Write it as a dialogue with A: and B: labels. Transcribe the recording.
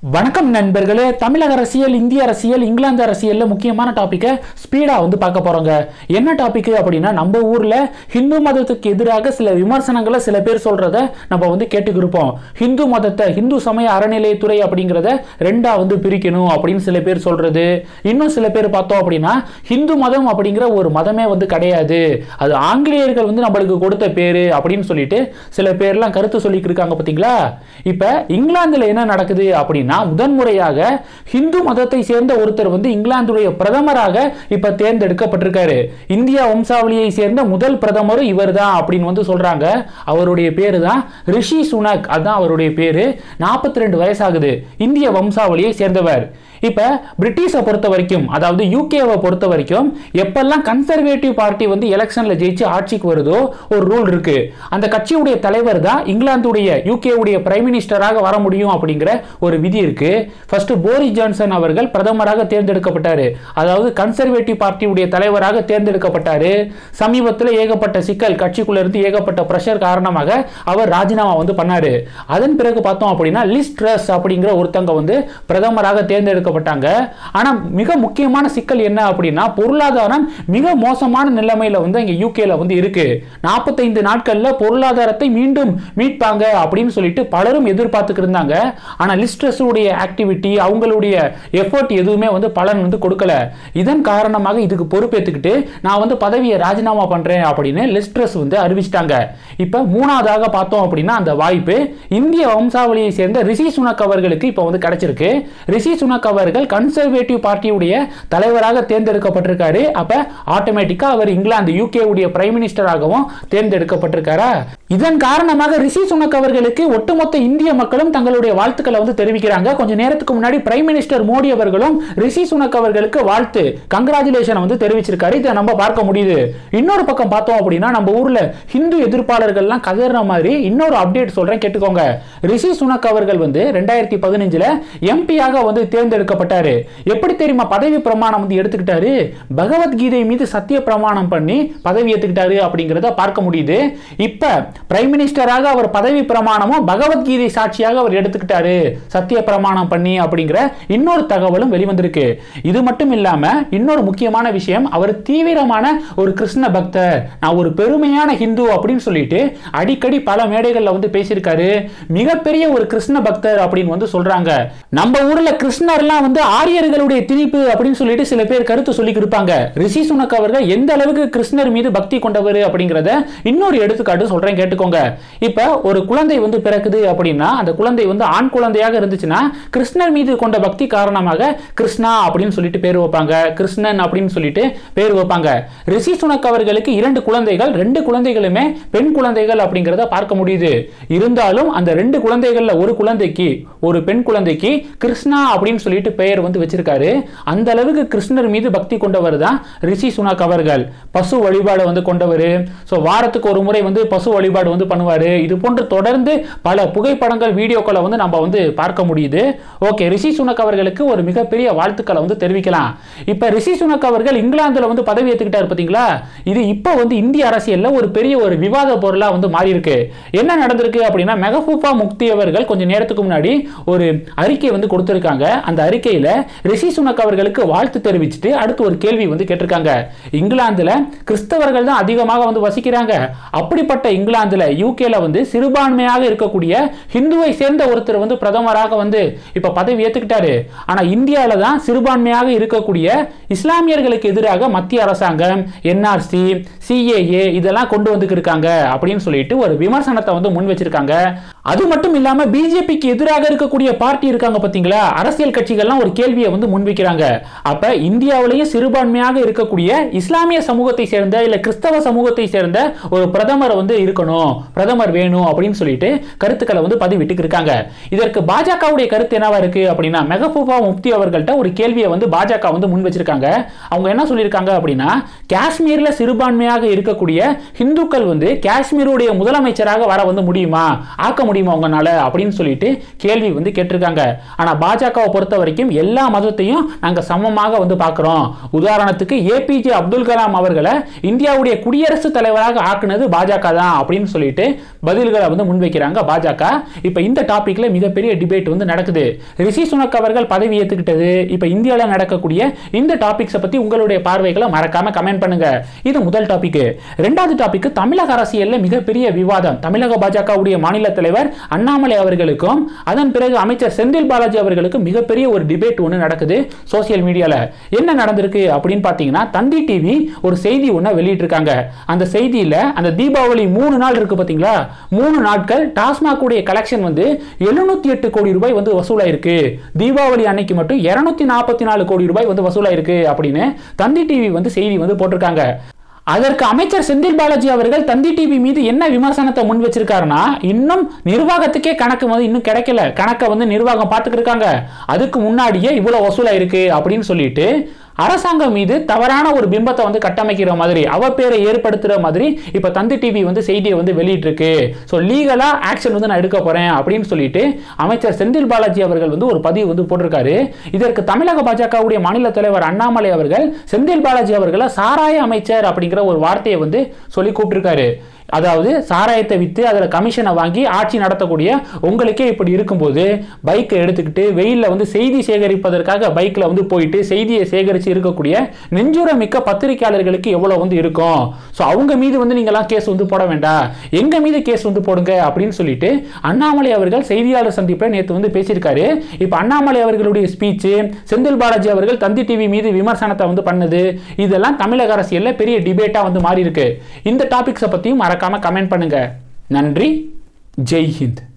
A: வணக்கம் நண்பர்களே தமிழக அரசியல் இந்திய அரசியல் இங்கிலாந்து அரசியல்ல முக்கியமான டாப்பிக்கை ஸ்பீடா வந்து பார்க்க போறோங்க என்ன டாபிக் அப்படின்னா நம்ம ஊர்ல ஹிந்து மதத்துக்கு எதிராக சில விமர்சனங்களை சில பேர் சொல்றத நம்ம வந்து கேட்டுக்கிருப்போம் ஹிந்து மதத்தை ஹிந்து சமய அறநிலையத்துறை அப்படிங்கிறத ரெண்டா வந்து பிரிக்கணும் அப்படின்னு சில பேர் சொல்றது இன்னும் சில பேர் பார்த்தோம் அப்படின்னா ஹிந்து மதம் அப்படிங்கிற ஒரு மதமே வந்து கிடையாது அது ஆங்கிலேயர்கள் வந்து நம்மளுக்கு கொடுத்த பேரு அப்படின்னு சொல்லிட்டு சில பேர்லாம் கருத்து சொல்லிட்டு இருக்காங்க பார்த்தீங்களா இப்போ இங்கிலாந்துல என்ன நடக்குது அப்படின்னா முதன்முறையாக ஹிந்து மதத்தை சேர்ந்த ஒருத்தர் வந்து இங்கிலாந்துடைய பிரதமராக இப்ப தேர்ந்தெடுக்கப்பட்டிருக்காரு இந்தியா வம்சாவளியை சேர்ந்த முதல் பிரதமரும் இவர் தான் அப்படின்னு வந்து சொல்றாங்க அவருடைய பேரு தான் ரிஷி சுனக் அதான் அவருடைய பேரு நாற்பத்தி ரெண்டு வயசாகுது இந்திய வம்சாவளியை சேர்ந்தவர் இப்ப பிரிட்டிஷை பொறுத்த வரைக்கும் அதாவது யூகேவை பொறுத்த வரைக்கும் எப்பெல்லாம் கன்சர்வேட்டிவ் பார்ட்டி வந்து எலெக்ஷன்ல ஜெயிச்சு ஆட்சிக்கு வருதோ ஒரு ரூல் இருக்கு அந்த கட்சியுடைய தலைவர் தான் இங்கிலாந்துடைய யூகேவுடைய பிரைம் மினிஸ்டராக வர முடியும் அப்படிங்கிற ஒரு விதி இருக்கு ஃபர்ஸ்ட் போரிஸ் ஜான்சன் அவர்கள் பிரதமராக தேர்ந்தெடுக்கப்பட்டாரு அதாவது கன்சர்வேட்டிவ் பார்ட்டியுடைய தலைவராக தேர்ந்தெடுக்கப்பட்டாரு சமீபத்தில் ஏகப்பட்ட சிக்கல் கட்சிக்குள்ள இருந்து ஏகப்பட்ட பிரஷர் காரணமாக அவர் ராஜினாமா வந்து பண்ணாரு அதன் பிறகு பார்த்தோம் அப்படின்னா லிஸ் ட்ரஸ் அப்படிங்கிற ஒருத்தங்க வந்து பிரதமராக தேர்ந்தெடுக்கப்பட்டாங்க ஆனா மிக முக்கியமான சிக்கல் என்ன அப்படின்னா பொருளாதாரம் மிக மோசமான நிலைமையில வந்து இங்க யூகேல வந்து இருக்கு நாற்பத்தைந்து நாட்கள்ல பொருளாதாரத்தை மீண்டும் மீட்பாங்க அப்படின்னு சொல்லிட்டு பலரும் எதிர்பார்த்துக்கு இருந்தாங்க ஆனா லிஸ்ட்ரஸ் உடைய ஆக்டிவிட்டி அவங்களுடைய எஃபோர்ட் எதுவுமே வந்து பலன் வந்து கொடுக்கல இதன் காரணமாக இதுக்கு பொறுப்பேற்றுக்கிட்டு நான் வந்து பதவியை ராஜினாமா பண்றேன் அப்படின்னு லிஸ்ட்ரஸ் வந்து அறிவிச்சிட்டாங்க இப்ப மூணாவதாக பார்த்தோம் அப்படின்னா அந்த வாய்ப்பு இந்திய வம்சாவளியை சேர்ந்த ரிஷி சுனக் அவர்களுக்கு இப்போ வந்து கிடைச்சிருக்கு ரிஷி சுனக் அவர்கள் கன்சர்வேட்டிவ் பார்ட்டியுடைய தலைவராக தேர்ந்தெடுக்கப்பட்டிருக்காரு அப்ப ஆட்டோமேட்டிக்கா அவர் இங்கிலாந்து யூகே உடைய பிரைம் மினிஸ்டராகவும் தேர்ந்தெடுக்கப்பட்டிருக்காரா இதன் காரணமாக ரிஷி சுனக் அவர்களுக்கு ஒட்டுமொத்த இந்திய மக்களும் தங்களுடைய வாழ்த்துக்களை வந்து தெரிவிக்கிறாங்க கொஞ்ச நேரத்துக்கு முன்னாடி பிரைம் மினிஸ்டர் மோடி அவர்களும் ரிஷி சுனக் அவர்களுக்கு வாழ்த்து கங்கராச்சுலேஷன் வந்து தெரிவிச்சிருக்காரு இதை நம்ம பார்க்க முடியுது இன்னொரு பக்கம் பார்த்தோம் அப்படின்னா நம்ம ஊர்ல ஹிந்து எதிர்ப்பாளர்கள்லாம் கதற மாதிரி இன்னொரு அப்டேட் சொல்றேன் கேட்டுக்கோங்க ரிஷி சுனக் அவர்கள் வந்து ரெண்டாயிரத்தி பதினஞ்சுல எம்பியாக வந்து தேர்ந்தெடுக்கப்பட்டாரு எப்படி தெரியுமா பதவி பிரமாணம் வந்து எடுத்துக்கிட்டாரு பகவத்கீதை மீது சத்திய பிரமாணம் பண்ணி பதவி ஏத்துக்கிட்டாரு அப்படிங்கிறத பார்க்க முடியுது இப்ப பிரைம் மினிஸ்டராக அவர் பதவி பிரமாணமும் பகவத்கீதை சாட்சியாக அவர் எடுத்துக்கிட்டாரு சத்திய பிரமாணம் பண்ணி அப்படிங்கிற இன்னொரு தகவலும் வெளிவந்திருக்கு இது மட்டும் இல்லாம இன்னொரு முக்கியமான விஷயம் அவர் தீவிரமான ஒரு கிருஷ்ண பக்தர் நான் ஒரு பெருமையான ஹிந்து அப்படின்னு சொல்லிட்டு அடிக்கடி பல மேடைகள்ல வந்து பேசியிருக்காரு மிகப்பெரிய ஒரு கிருஷ்ண பக்தர் அப்படின்னு வந்து சொல்றாங்க நம்ம ஊர்ல கிருஷ்ணர்லாம் வந்து ஆரியர்களுடைய திணிப்பு அப்படின்னு சொல்லிட்டு சில பேர் கருத்து சொல்லி இருப்பாங்க ரிஷி சுனக் அவர்கள் எந்த அளவுக்கு கிருஷ்ணர் மீது பக்தி கொண்டவர் அப்படிங்கிறத இன்னொரு எடுத்துக்காட்டு சொல்றேன் கேட்டுக்கோங்க இப்ப ஒரு குழந்தை வந்து பிறக்குது அப்படின்னா அந்த குழந்தை வந்து ஆண் குழந்தையாக இருந்துச்சுன்னா கிருஷ்ணர் மீது கொண்ட பக்தி காரணமாக கிருஷ்ணா அப்படின்னு சொல்லிட்டு பேர் வைப்பாங்க கிருஷ்ணன் அப்படின்னு சொல்லிட்டு பேர் வைப்பாங்க ரிஷி சுனக் அவர்களுக்கு இரண்டு குழந்தைகள் ரெண்டு குழந்தைகளுமே பெண் குழந்தைகள் அப்படிங்கிறத பார்க்க முடியுது இருந்தாலும் அந்த ரெண்டு குழந்தைகள்ல ஒரு குழந்தைக்கு ஒரு பெண் குழந்தைக்கு கிருஷ்ணா அப்படின்னு சொல்லிட்டு பெயர் வந்து வச்சிருக்காரு அந்த அளவுக்கு கிருஷ்ணர் மீது பக்தி கொண்டவர் தான் ரிஷி சுனக் அவர்கள் பசு வழிபாடு வந்து கொண்டவர் ஸோ வாரத்துக்கு ஒரு முறை வந்து பசு வழிபாடு வந்து பண்ணுவார் இது போன்று தொடர்ந்து பல புகைப்படங்கள் வீடியோக்களை வந்து நம்ம வந்து பார்க்க முடியுது ஓகே ரிஷி சுனக் அவர்களுக்கு ஒரு மிகப்பெரிய வாழ்த்துக்களை வந்து தெரிவிக்கலாம் இப்போ ரிஷி சுனக் அவர்கள் இங்கிலாந்துல வந்து பதவி ஏற்றுக்கிட்டார் பார்த்தீங்களா இது இப்போ வந்து இந்திய அரசியல்ல ஒரு பெரிய ஒரு விவாத பொருளா வந்து மாறி இருக்கு என்ன நடந்திருக்கு அப்படின்னா மெகபூபா முக்தி அவர்கள் கொஞ்சம் நேரத்துக்கு முன்னாடி ஒரு அறிக்கை வந்து கொடுத்திருக்காங்க அந்த அறிக்கையில ரிஷி சுனக் அவர்களுக்கு வாழ்த்து தெரிவிச்சுட்டு அடுத்து ஒரு கேள்வி வந்து கேட்டிருக்காங்க இங்கிலாந்துல கிறிஸ்தவர்கள் தான் அதிகமாக வந்து வசிக்கிறாங்க அப்படிப்பட்ட இங்கிலாந்துல யூகேல வந்து சிறுபான்மையாக இருக்கக்கூடிய ஹிந்துவை சேர்ந்த ஒருத்தர் வந்து பிரதமராக வந்து இப்ப பதவி ஏத்துக்கிட்டாரு ஆனா இந்தியாவில தான் சிறுபான்மையாக இருக்கக்கூடிய இஸ்லாமியர்களுக்கு எதிராக மத்திய அரசாங்கம் என்ஆர்சி சிஏஏ இதெல்லாம் கொண்டு வந்து இருக்காங்க அப்படின்னு சொல்லிட்டு ஒரு விமர்சனத்தை வந்து முன் வச்சிருக்காங்க அது மட்டும் இல்லாம பிஜேபிக்கு எதிராக இருக்கக்கூடிய பார்ட்டி இருக்காங்க பாத்தீங்களா அரசியல் கட்சிகள்லாம் ஒரு கேள்வியை வந்து முன்வைக்கிறாங்க அப்ப இந்தியாவிலேயே சிறுபான்மையாக இருக்கக்கூடிய இஸ்லாமிய சமூகத்தை சேர்ந்த இல்ல கிறிஸ்தவ சமூகத்தை சேர்ந்த ஒரு பிரதமர் வந்து இருக்கணும் பிரதமர் வேணும் அப்படின்னு சொல்லிட்டு கருத்துக்களை வந்து பதிவிட்டு இருக்காங்க இதற்கு பாஜகவுடைய கருத்து என்னவா இருக்கு அப்படின்னா மெகபூபா முப்தி அவர்கள்ட்ட ஒரு கேள்வியை வந்து பாஜக வந்து முன் வச்சிருக்காங்க அவங்க என்ன சொல்லியிருக்காங்க அப்படின்னா காஷ்மீர்ல சிறுபான்மையாக இருக்கக்கூடிய இந்துக்கள் வந்து காஷ்மீருடைய முதலமைச்சராக வர வந்து முடியுமா ஆக்க முடியுமா உங்களால அப்படின்னு சொல்லிட்டு கேள்வி வந்து கேட்டிருக்காங்க ஆனா பாஜகவை பொறுத்த வரைக்கும் எல்லா மதத்தையும் நாங்க சமமாக வந்து பார்க்கிறோம் உதாரணத்துக்கு ஏபிஜே அப்துல் கலாம் அவர்களை இந்தியாவுடைய குடியரசுத் தலைவராக ஆக்குனது பாஜக தான் அப்படின்னு சொல்லிட்டு பதில்களை வந்து முன்வைக்கிறாங்க பாஜக இப்ப இந்த டாபிக்ல மிகப்பெரிய டிபேட் வந்து நடக்குது ரிஷி சுனக் அவர்கள் பதவி ஏத்துக்கிட்டது இப்ப இந்தியாவில் நடக்கக்கூடிய இந்த டாபிக்ஸை பத்தி உங்களுடைய பார்வைகளை மறக்காம கமெண்ட் பண்ணுங்க இது முதல் டாபிக் ரெண்டாவது டாபிக் தமிழக அரசியல்ல மிகப்பெரிய விவாதம் தமிழக பாஜகவுடைய மாநில தலைவர் அண்ணாமலை அவர்களுக்கும் அதன் பிறகு அமைச்சர் செந்தில் பாலாஜி அவர்களுக்கும் மிகப்பெரிய ஒரு டிபேட் ஒன்று நடக்குது சோசியல் மீடியால என்ன நடந்திருக்கு அப்படின்னு பார்த்தீங்கன்னா தந்தி டிவி ஒரு செய்தி ஒன்று வெளியிட்டிருக்காங்க அந்த செய்தியில அந்த தீபாவளி மூணு நாள் இருக்கு பார்த்தீங்களா மூணு நாட்கள் டாஸ்மாக் உடைய கலெக்ஷன் வந்து எழுநூத்தி எட்டு கோடி ரூபாய் வந்து வசூலாயிருக்கு தீபாவளி அன்னைக்கு மட்டும் இருநூத்தி நாற்பத்தி நாலு கோடி ரூபாய் வந்து வசூலாயிருக்கு அப்படின்னு தந்தி டிவி வந்து செய்தி வந்து போட்டிருக்காங்க அதற்கு அமைச்சர் செந்தில் பாலாஜி அவர்கள் தந்தி டிவி மீது என்ன விமர்சனத்தை முன் வச்சிருக்காருன்னா இன்னும் நிர்வாகத்துக்கே கணக்கு வந்து இன்னும் கிடைக்கல கணக்கை வந்து நிர்வாகம் பார்த்துக்கிட்டு இருக்காங்க அதுக்கு முன்னாடியே இவ்வளவு வசூலா இருக்கு அப்படின்னு சொல்லிட்டு அரசாங்கம் மீது தவறான ஒரு பிம்பத்தை வந்து கட்டமைக்கிற மாதிரி அவ பேரை ஏற்படுத்துற மாதிரி இப்ப தந்தி டிவி வந்து செய்தியை வந்து வெளியிட்டிருக்கு ஸோ லீகலா ஆக்ஷன் வந்து நான் எடுக்க போறேன் அப்படின்னு சொல்லிட்டு அமைச்சர் செந்தில் பாலாஜி அவர்கள் வந்து ஒரு பதிவு வந்து போட்டிருக்காரு இதற்கு தமிழக பாஜகவுடைய மாநில தலைவர் அண்ணாமலை அவர்கள் செந்தில் பாலாஜி அவர்களை சாராய அமைச்சர் அப்படிங்கிற ஒரு வார்த்தையை வந்து சொல்லி கூப்பிட்டிருக்காரு அதாவது சாராயத்தை விற்று அதில் கமிஷனை வாங்கி ஆட்சி நடத்தக்கூடிய உங்களுக்கே இப்படி இருக்கும்போது பைக்கை எடுத்துக்கிட்டு வெயிலில் வந்து செய்தி சேகரிப்பதற்காக பைக்கில் வந்து போயிட்டு செய்தியை சேகரித்து இருக்கக்கூடிய நெஞ்சுரம் மிக்க பத்திரிகையாளர்களுக்கு எவ்வளோ வந்து இருக்கும் ஸோ அவங்க மீது வந்து நீங்களாம் கேஸ் வந்து போட வேண்டாம் எங்கள் மீது கேஸ் வந்து போடுங்க அப்படின்னு சொல்லிட்டு அண்ணாமலை அவர்கள் செய்தியாளர் சந்திப்பில் நேற்று வந்து பேசியிருக்காரு இப்போ அண்ணாமலை அவர்களுடைய ஸ்பீச்சு செந்தில் பாலாஜி அவர்கள் தந்தி டிவி மீது விமர்சனத்தை வந்து பண்ணுது இதெல்லாம் தமிழக அரசியலில் பெரிய டிபேட்டாக வந்து மாறி இருக்கு இந்த டாபிக்ஸை பற்றியும் மறக்காம கமெண்ட் பண்ணுங்க நன்றி ஜெய் ஹிந்த்